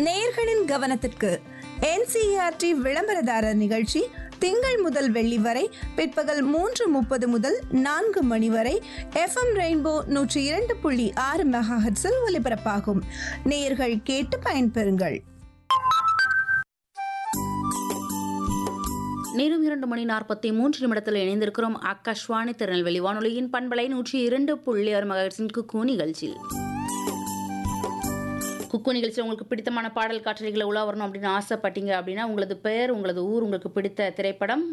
நேயர்களின் கவனத்திற்கு என்சிஆர்டி விளம்பரதாரர் நிகழ்ச்சி திங்கள் முதல் வெள்ளி வரை பிற்பகல் மூன்று முப்பது முதல் நான்கு மணி வரை எஃப்எம் ரெயின்போ நூற்றி இரண்டு புள்ளி ஆறு மெகாஹெட்ஸில் ஒலிபரப்பாகும் நேயர்கள் கேட்டு பயன்பெறுங்கள் நேரம் இரண்டு மணி நாற்பத்தி மூன்று நிமிடத்தில் இணைந்திருக்கிறோம் ஆகாஷ்வாணி திருநெல்வேலி வானொலியின் பண்பலை நூற்றி இரண்டு புள்ளி ஆறு மகர்ஸின் குக்கு நிகழ்ச்சியில் குக்கு நிகழ்ச்சி உங்களுக்கு பிடித்தமான பாடல் காட்சிகளை உலா வரணும் அப்படின்னு ஆசைப்பட்டீங்க அப்படின்னா உங்களது பெயர் உங்களது ஊர் உங்களுக்கு பிடித்த திரைப்படம்